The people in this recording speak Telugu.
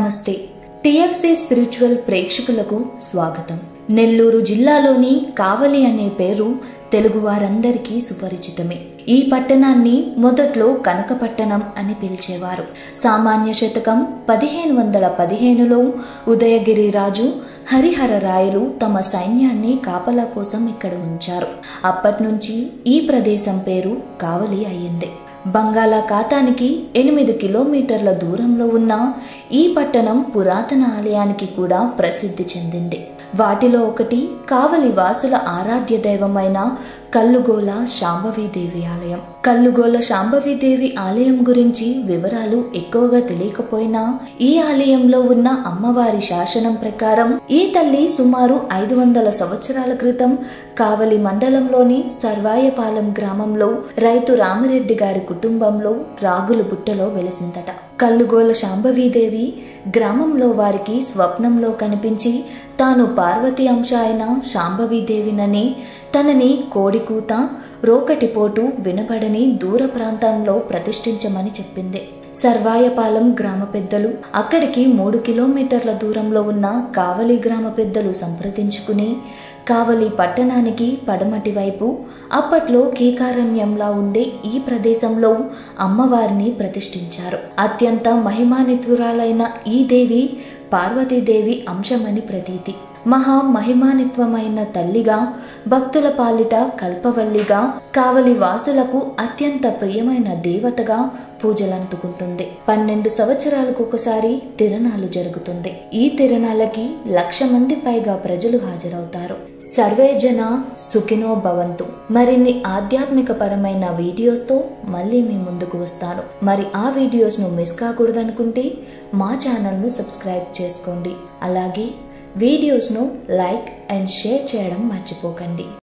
నమస్తే టిఎఫ్సి స్పిరిచువల్ ప్రేక్షకులకు స్వాగతం నెల్లూరు జిల్లాలోని కావలి అనే పేరు తెలుగు వారందరికీ సుపరిచితమే ఈ పట్టణాన్ని మొదట్లో కనకపట్టణం అని పిలిచేవారు సామాన్య శతకం పదిహేను వందల పదిహేనులో ఉదయగిరి రాజు హరిహర రాయలు తమ సైన్యాన్ని కాపలా కోసం ఇక్కడ ఉంచారు అప్పటి నుంచి ఈ ప్రదేశం పేరు కావలి అయ్యింది బంగాళాఖాతానికి ఎనిమిది కిలోమీటర్ల దూరంలో ఉన్న ఈ పట్టణం పురాతన ఆలయానికి కూడా ప్రసిద్ధి చెందింది వాటిలో ఒకటి కావలి వాసుల ఆరాధ్య దైవమైన కల్లుగోల శాంభవీదేవి ఆలయం కల్లుగోల శాంభవీదేవి ఆలయం గురించి వివరాలు ఎక్కువగా తెలియకపోయినా ఈ ఆలయంలో ఉన్న అమ్మవారి శాసనం ప్రకారం ఈ తల్లి సుమారు ఐదు వందల సంవత్సరాల క్రితం కావలి మండలంలోని సర్వాయపాలెం గ్రామంలో రైతు రామిరెడ్డి గారి కుటుంబంలో రాగులు బుట్టలో వెలిసిందట కల్లుగోల శాంభవీదేవి గ్రామంలో వారికి స్వప్నంలో కనిపించి తాను పార్వతి అంశ అయిన శాంభవీదేవినని తనని కోడికూత రోకటిపోటు వినబడని దూర ప్రాంతంలో ప్రతిష్ఠించమని చెప్పింది సర్వాయపాలెం గ్రామ పెద్దలు అక్కడికి మూడు కిలోమీటర్ల దూరంలో ఉన్న కావలి గ్రామ పెద్దలు సంప్రదించుకుని కావలి పట్టణానికి పడమటి వైపు అప్పట్లో కీకారణ్యంలా ఉండే ఈ ప్రదేశంలో అమ్మవారిని ప్రతిష్ఠించారు అత్యంత మహిమానిత్వురాలైన ఈ దేవి పార్వతీదేవి అంశమని ప్రతీతి మహా మహిమానిత్వమైన తల్లిగా భక్తుల పాలిట కల్పవల్లిగా కావలి వాసులకు అత్యంత ప్రియమైన దేవతగా పూజలందుకుంటుంది పన్నెండు సంవత్సరాలకు ఒకసారి తిరణాలు జరుగుతుంది ఈ తిరణాలకి లక్ష మంది పైగా ప్రజలు హాజరవుతారు సర్వే జన సుఖినో భవంతు మరిన్ని ఆధ్యాత్మిక పరమైన వీడియోస్తో మళ్ళీ మీ ముందుకు వస్తాను మరి ఆ వీడియోస్ను మిస్ కాకూడదనుకుంటే మా ఛానల్ను సబ్స్క్రైబ్ చేసుకోండి అలాగే వీడియోస్ను లైక్ అండ్ షేర్ చేయడం మర్చిపోకండి